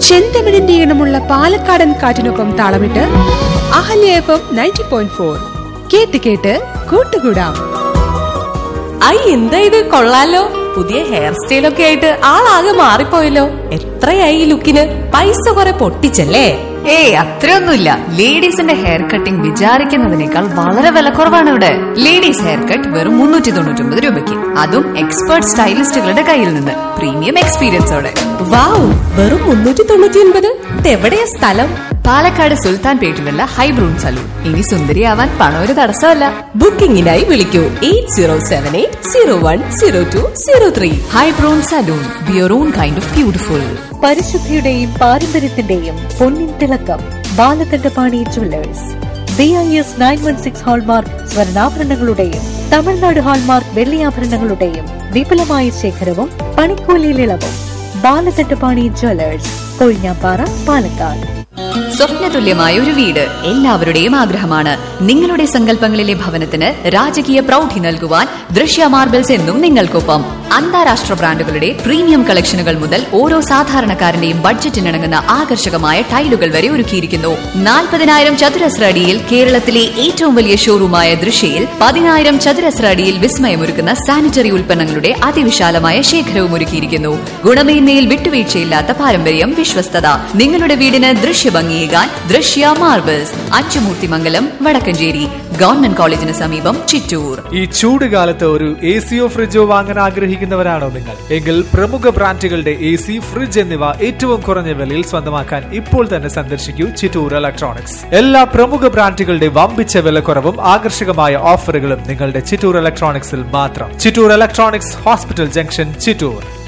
ചെന്തമിഴിന്റെ ഈണമുള്ള പാലക്കാടൻ കാറ്റിനൊപ്പം താളമിട്ട് Ahalya F M ninety point four കേട്ട് കേട്ട് കൂട്ടുകൂടാം ഐ എന്താ ഇത് കൊള്ളാലോ പുതിയ ഹെയർ സ്റ്റൈലൊക്കെ ആയിട്ട് ആളാകെ മാറിപ്പോയല്ലോ എത്രയായി ഈ ലുക്കിന് പൈസ കുറെ പൊട്ടിച്ചല്ലേ ഏയ് അത്രയൊന്നുമില്ല ലേഡീസിന്റെ ഹെയർ കട്ടിംഗ് വിചാരിക്കുന്നതിനേക്കാൾ വളരെ വിലക്കുറവാണ് ഇവിടെ ലേഡീസ് ഹെയർ കട്ട് വെറും മുന്നൂറ്റി തൊണ്ണൂറ്റി ഒമ്പത് രൂപയ്ക്ക് അതും എക്സ്പേർട്ട് സ്റ്റൈലിസ്റ്റുകളുടെ കയ്യിൽ നിന്ന് പ്രീമിയം എക്സ്പീരിയൻസോടെ വാവ് വെറും മുന്നൂറ്റി തൊണ്ണൂറ്റി ഒൻപത് ഇതെവിടെയാ സ്ഥലം പാലക്കാട് സുൽത്താൻ പേട്ടിലുള്ള ഹൈബ്രൂൺ സലൂൺ ഇനി സുന്ദരിയാവാൻ പണം ഒരു തടസ്സമല്ല ബുക്കിംഗിനായി വിളിക്കൂ eight zero seven eight zero one zero two zero three ഹൈബ്രൂൺ salon be your own kind of beautiful പരിശുദ്ധിയുടെയും പാരമ്പര്യത്തിന്റെയും പൊന്നിൻ തിളക്കം Balakandapani jewellers B I S nine one six hallmark സ്വർണ്ണാഭരണങ്ങളുടെയും തമിഴ്നാട് ഹാൾമാർക്ക് വെള്ളിയാഭരണങ്ങളുടെയും വിപുലമായ ശേഖരവും പണിക്കൂലിയിൽ ഇളവും ബാലകണ്ഠപാണി ജുവല്ലേഴ്സ് കൊഴിഞ്ഞാപ്പാറ പാലക്കാട് സ്വപ്നതുല്യമായ ഒരു വീട് എല്ലാവരുടെയും ആഗ്രഹമാണ് നിങ്ങളുടെ സങ്കല്പങ്ങളിലെ ഭവനത്തിന് രാജകീയ പ്രൗഢി നൽകുവാൻ ദൃശ്യ മാർബിൾസ് എന്നും നിങ്ങൾക്കൊപ്പം അന്താരാഷ്ട്ര ബ്രാൻഡുകളുടെ പ്രീമിയം കളക്ഷനുകൾ മുതൽ ഓരോ സാധാരണക്കാരന്റെയും ബഡ്ജറ്റിനിണങ്ങുന്ന ആകർഷകമായ ടൈലുകൾ വരെ ഒരുക്കിയിരിക്കുന്നു നാൽപ്പതിനായിരം ചതുരശ്ര അടിയിൽ കേരളത്തിലെ ഏറ്റവും വലിയ ഷോറൂമായ ദൃശ്യയിൽ പതിനായിരം ചതുരശ്ര അടിയിൽ വിസ്മയമൊരുക്കുന്ന സാനിറ്ററി ഉൽപ്പന്നങ്ങളുടെ അതിവിശാലമായ ശേഖരവും ഒരുക്കിയിരിക്കുന്നു ഗുണമേന്മയിൽ വിട്ടുവീഴ്ചയില്ലാത്ത പാരമ്പര്യം വിശ്വസ്തത നിങ്ങളുടെ വീടിന് ദൃശ്യഭംഗിയേകാൻ ദൃശ്യ മാർബിൾസ് അച്ചുമൂർത്തിമംഗലം വടക്കഞ്ചേരി ഗവൺമെന്റ് കോളേജിന് സമീപം ചിറ്റൂർ ഈ ചൂട് കാലത്ത് ഒരു എ സിയോ ഫ്രിഡ്ജോ വാങ്ങാൻ ആഗ്രഹിക്കുന്നവരാണോ നിങ്ങൾ എങ്കിൽ പ്രമുഖ ബ്രാൻഡുകളുടെ എ സി ഫ്രിഡ്ജ് എന്നിവ ഏറ്റവും കുറഞ്ഞ വിലയിൽ സ്വന്തമാക്കാൻ ഇപ്പോൾ തന്നെ സന്ദർശിക്കൂ ചിറ്റൂർ ഇലക്ട്രോണിക്സ് എല്ലാ പ്രമുഖ ബ്രാൻഡുകളുടെ വമ്പിച്ച വിലക്കുറവും ആകർഷകമായ ഓഫറുകളും നിങ്ങളുടെ ചിറ്റൂർ ഇലക്ട്രോണിക്സിൽ മാത്രം Chittur electronics hospital junction Chittur